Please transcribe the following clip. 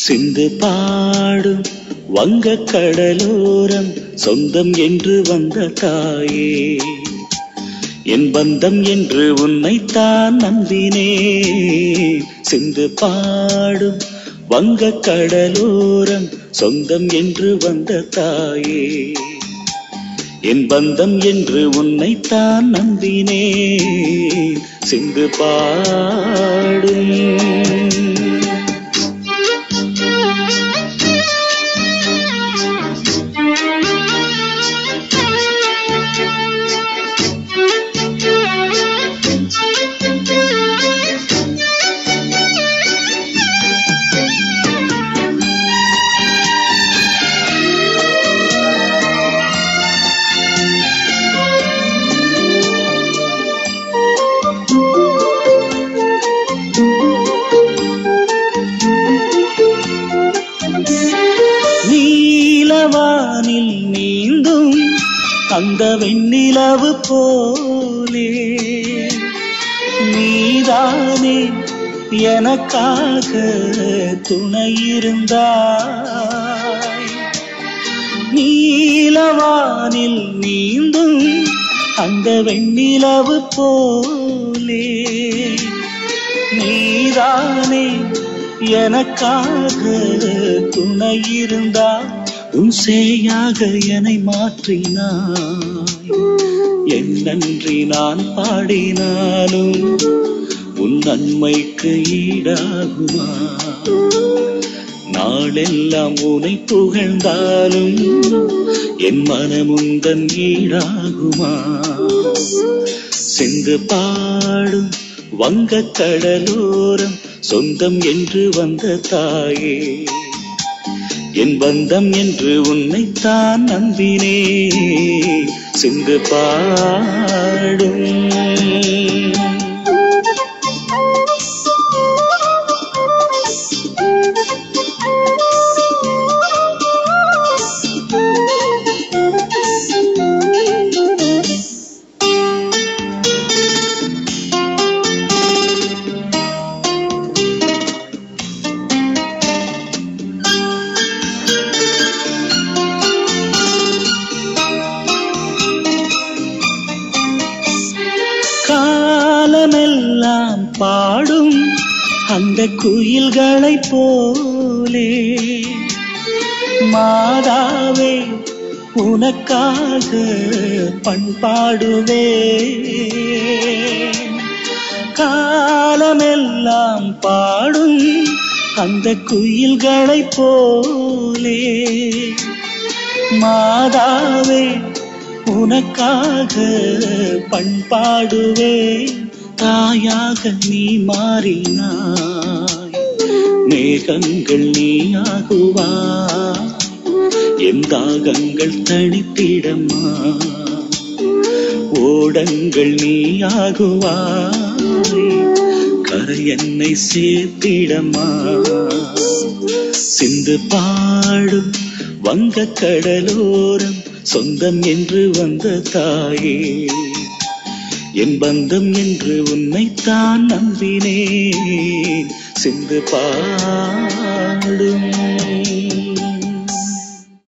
சிந்து பாடும் வங்க கடலோரம் சொந்தம் என்று வந்த தாயே என் பந்தம் என்று உன்னைத்தான் நம்பினே சிந்து பாடும் வங்க கடலோரம் சொந்தம் என்று வந்த தாயே என் பந்தம் என்று உன்னைத்தான் நம்பினே சிந்து பாடும் நீலவானில் நீந்தும் அந்த வெண்ணிலவு போலே நீதானே எனக்காக துணையிருந்தாய் நீலவானில் நீந்தும் அந்த வெண்ணிலவு போலே நீதானே எனக்காக துணையிருந்தாய் உன் சேயாக என்னை மாற்றினாய் என் நன்றி நான் பாடினாலும் உன் நன்மைக்கு ஈடாகுமா நாளெல்லாம் உனை புகழ்ந்தாலும் என் மனமுந்தன் ஈடாகுமா சென்று பாடும் வங்க கடலோரம் சொந்தம் என்று வந்த தாயே என் பந்தம் என்று உன்னைத்தான் நம்பினே சிந்து பாடும் காலமெல்லாம் பாடும் அந்த குயில்களைப் போலே மாதாவே உனக்காக பண்பாடுவே காலமெல்லாம் பாடும் அந்த குயில்களைப் போலே மாதாவே உனக்காக பண்பாடுவே தாயாக நீ மாறினாய் மேகங்கள் நீயாகுவா என் தாகங்கள் தனித்திடமா ஓடங்கள் நீயாகுவாய் கரை என்னை சேர்த்திடமா சிந்து பாடும் வங்க கடலோரம் சொந்தம் என்று வந்த தாயே என் பந்தம் என்று உன்னைத்தான் நம்பினேன் சிந்து பாடும்